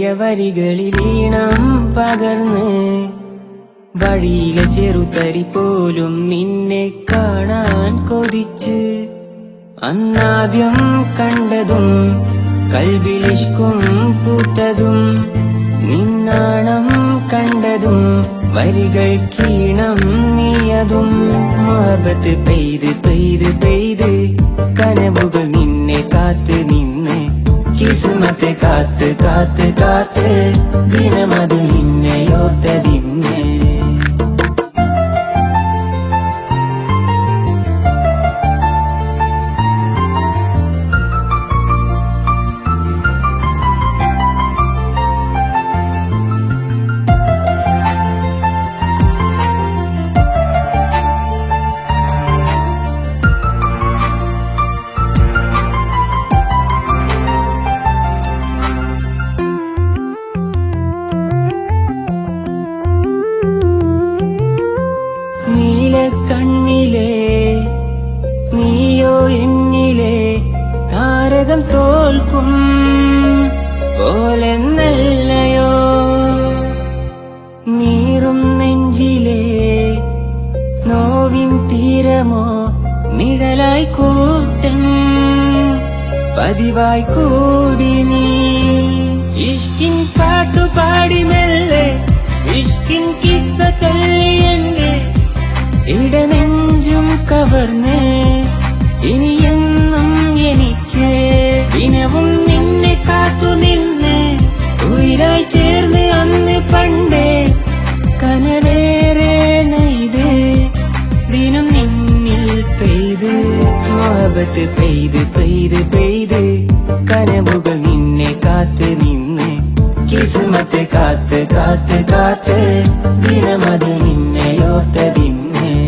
വരികളിൽ ഈണം പകർന്ന് വഴിയിലെ ചെറുതരി പോലും നിന്നെ കാണാൻ കൊതിച്ച് അന്നാദ്യം കണ്ടതും കൽവിലിഷ്കും പൂത്തതും നിന്നാണം കണ്ടതും വരികൾ കീണം നീയതും മുഹബത്ത് പെയ്ത് പെയ്ത് പെയ്ത് കനവുകൾ നിന്നെ കാത്ത് നിന്ന് കിസ്മത്തെ കാത്ത് കാത്ത് കാത്ത് ദിനമത് നിന്നെയോർത്തതിന്ന് നീല കണ്ണിലെ നീയോ എന്നിലെ താരകം തോൽക്കും പോലെ നല്ലയോ നീറും നെഞ്ചിലെ നോവിൻ തീരമോ നിഴലായി കൂട്ടൻ പതിവായി കൂടി നീ ഇഷ്കിൻ പാട്ടു പാടി മെല്ലെ ഇഷ്കിൻ കിസ്സ ചൊല്ലി എന്റെ ഇടനെഞ്ചും കവർന്ന് ഇനി എന്നും എനിക്ക് ദിനവും നിന്നെ കാത്തു നിന്ന് ഉയരായി ചേർന്ന് അന്ന് പണ്ടേ കനവേറെ നെയ്ത് ദിനം നിന്നിൽ പെയ്ത് മോഹബത്ത് പെയ്ത് പെയ്ത് പെയ്ത് കനവുകൾ നിന്നെ കാത്ത് നിന്ന് കിസ്മത്ത് കാത്ത് കാത്ത് കാത്ത് ദിനമത് നിന്നെയോർത്തതിന്ന്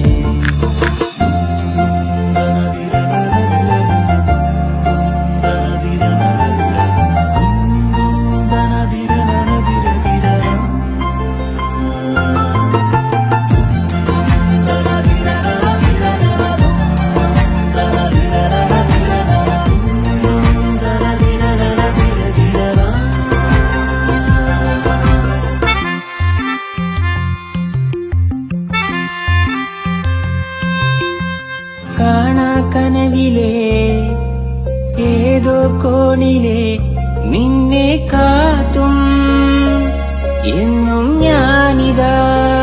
കാണാ കനവിലെ ഏതോ കോണിലെ നിന്നെ കാത്തും എന്നും ഞാനിതാ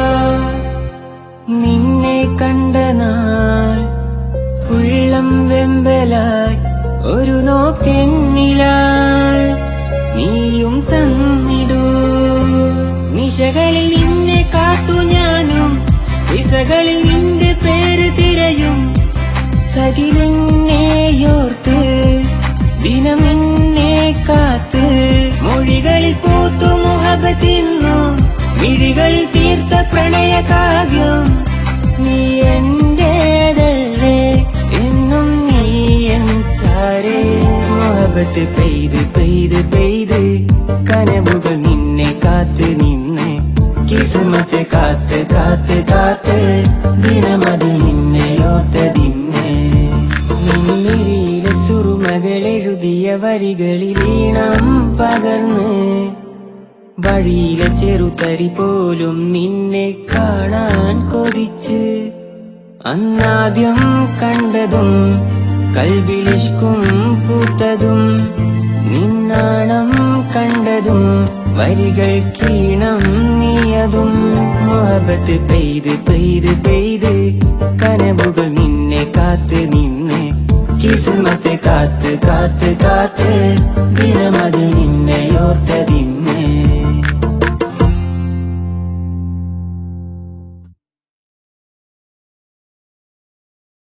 നിന്നെ കണ്ട നാൾ ഉള്ളം വെമ്പലായി ഒരു നോക്കെന്നിലാൽ നീയും തന്നിടൂ നിശകളിൽ നിന്നെ കാത്തു ഞാനും ദിശകളിൽ നിന്റെ പേര് തിരയും സകിലെന്നെയോർത്ത് ദിനം നിന്നെ കാത്ത് മൊഴികളിൽ പൂത്തു മുഹബത്തിന്നു മിഴികളിൽ തീർത്ത പ്രണയ കാവ്യം നീ എന്റേതല്ലേ എന്നും നീ എൻ ചാരേ മുഹബത്ത് പെയ്ത് പെയ്ത് പെയ്ത് കനവുകൾ നിന്നെ കാത്ത് നിന്ന് കിസ്മത്ത് കാത്ത് കാത്ത് കാത്ത് ദിനമത് നിന്നെയോർത്തതിന്ന് നിന്നിരിയിലെ സുറുമകൾ എഴുതിയ വരികളിൽ ഈണം പകർന്ന് വഴിയിലെ ചെറുതരി പോലും നിന്നെ കാണാൻ കൊതിച്ച് അന്നാദ്യം കണ്ടതും കൽവിലിഷ്കും പൂത്തതും നിന്നാണം കണ്ടതും വരികൾ കീണം നീയതും മുഹബത്ത് പെയ്ത് പെയ്ത് പെയ്ത് കനവുകൾ നിന്നെ കാത്ത് നിന്ന് കിസ്മത്ത് കാത്ത് കാത്ത് കാത്ത് ദിനമത് നിന്നെയോർത്തതിന്ന്